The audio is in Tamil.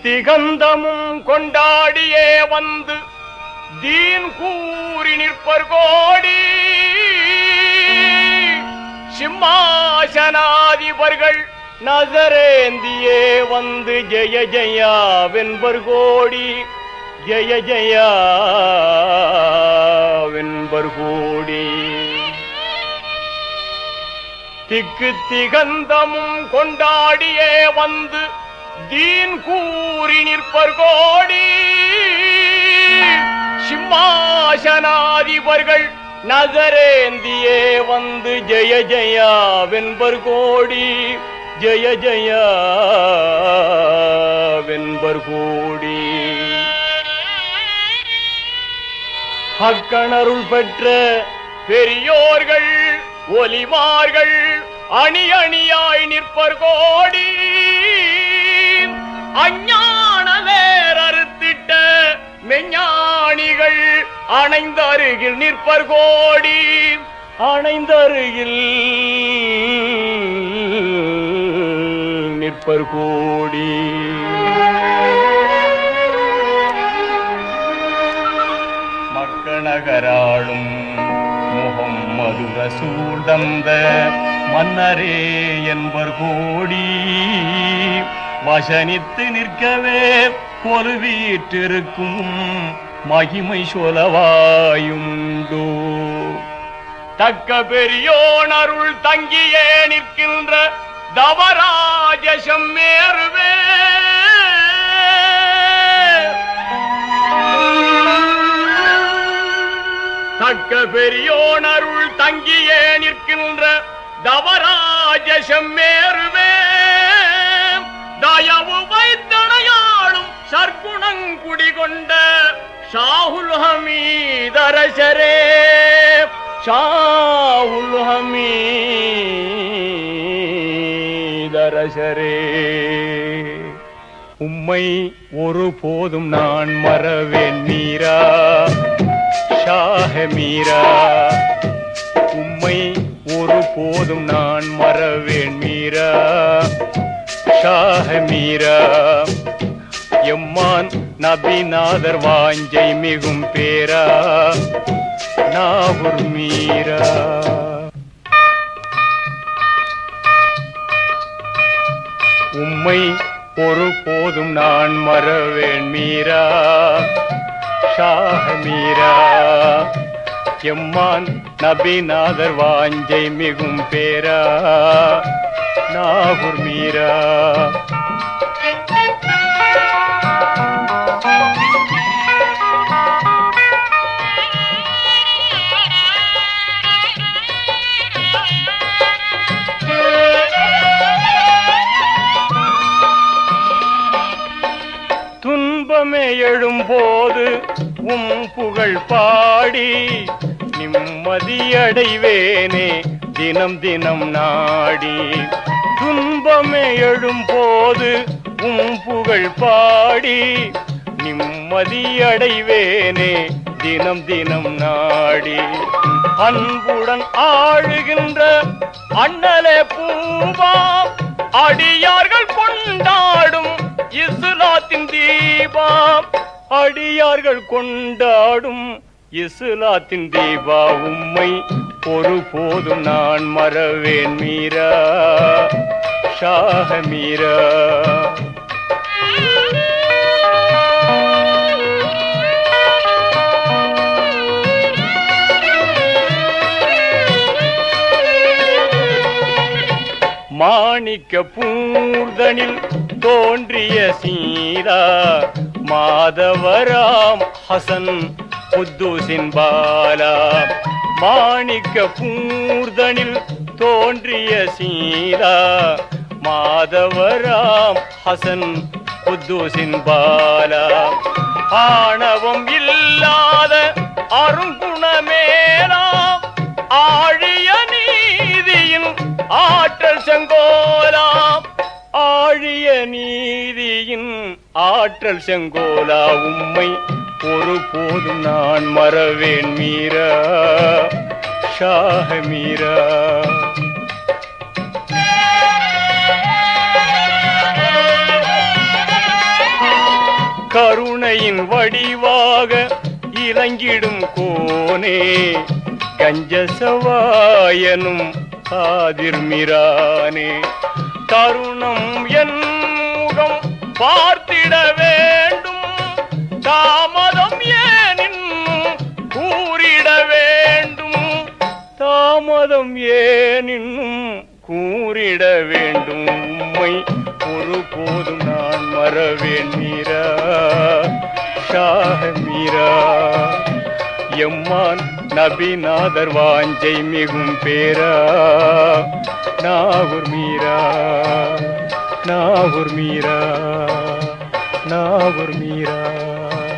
திகந்தமும் கொண்டாடியே வந்து தீன் கூறி நிற்பர் கோடி சிம்மாசனாதிபர்கள் நசரேந்தியே வந்து ஜெய ஜெயா வென்பர் கோடி ஜெய ஜெயா வென்பர் கோடி திக்கு திகந்தமும் கொண்டாடியே வந்து தீன் கூறி நிற்பர் கோடி சிம்மாசனாதிபர்கள் நகரேந்தியே வந்து ஜெய ஜெயா வென்பர் கோடி ஜெய ஜெயா வென்பர் கோடி அக்கணருள் பெற்ற பெரியோர்கள் ஒலிவார்கள் அணி அணியாய் நிற்பர் கோடி அஞ்ஞான வேறறுத்திட்ட மெஞ்ஞானிகள் அணைந்த அருகில் நிற்பர் கோடி அணைந்த அருகில் நிற்பர் கோடி மக்கநகராளும் முகம்மது ரசூல் தந்த மன்னரே என்பர் கோடி வசனித்து நிற்கவே கொலுவீற்றிருக்கும் மகிமை சொலவாயுண்டோ தக்க பெரியோன் அருள் தங்கியே நிற்கின்ற தவராஜசம் மேறுவே தக்க பெரியோன் அருள் தங்கியே நிற்கின்ற தவராஜசம் மேறுவே தயவு வைத்தடையாளும் சர்க்குணங்குடி கொண்ட ஷாகுல் ஹமீதரசரே ஷாகுல் ஹமீதரசரே உம்மை ஒரு போதும் நான் மறவேன் மீரா ஷாஹ மீரா உம்மை ஒரு போதும் நான் மறவேன் மீரா ஷாஹ மீரா எம்மான் நபிநாதர் வாஞ்சை மிகும் பேரா நாகூர் மீரா உம்மை ஒரு போதும் நான் மறவேன் மீரா ஷாஹ மீரா எம்மான் நபிநாதர் வாஞ்சை மிகும் பேரா நாகூர் மீரா துன்பமே எழும்போது உம் புகழ் பாடி நிம்மதியடைவேனே தினம் தினம் நாடி துன்பமே எழும்போது உம் புகழ் பாடி நிம்மதியடைவேனே தினம் தினம் நாடி அன்புடன் ஆழுகின்ற அண்ணலே பூவாம் அடியார்கள் கொண்டாடும் இஸ்லாத்தின் தீபம் அடியார்கள் கொண்டாடும் இஸ்லாத்தின் தீபா உம்மை ஒரு போதும் நான் மறவேன் மீரா ஷாஹ மீரா மாணிக்க பூர்தனில் தோன்றிய சீரா மாதவராம் ஹசன் குத்தூசின் பாலா மாணிக்க பூர்தனில் தோன்றிய சீரா மாதவராம் ஹசன் குத்தூசின் பாலா ஆணவம் இல்லாத அருங்குணமேலாம் ஆழிய நீதியின் ஆற்றல் செங்கோலாம் ஆழிய நீதியின் ஆற்றல் செங்கோலா உம்மை ஒரு போதும் நான் மறவேன் மீரா ஷாஹ மீரா கருணையின் வடிவாக இறங்கிடும் கோனே கஞ்சசவாயனும் காதிர்மிரானே தருணம் என் முகம் பார்த்திட வேண்டும் தாமதம் ஏன் இன்னும் கூறிட வேண்டும் தாமதம் ஏன் இன்னும் கூறிட வேண்டும் உம்மை ஒருபோதும் நான் மறவேன் மீரா ஷாஹ மீரா எம்மான் நபிநாதர் வாஞ்சை மிகும் பேரா நாகூர் மீரா நாகூர் மீரா நாகூர் மீரா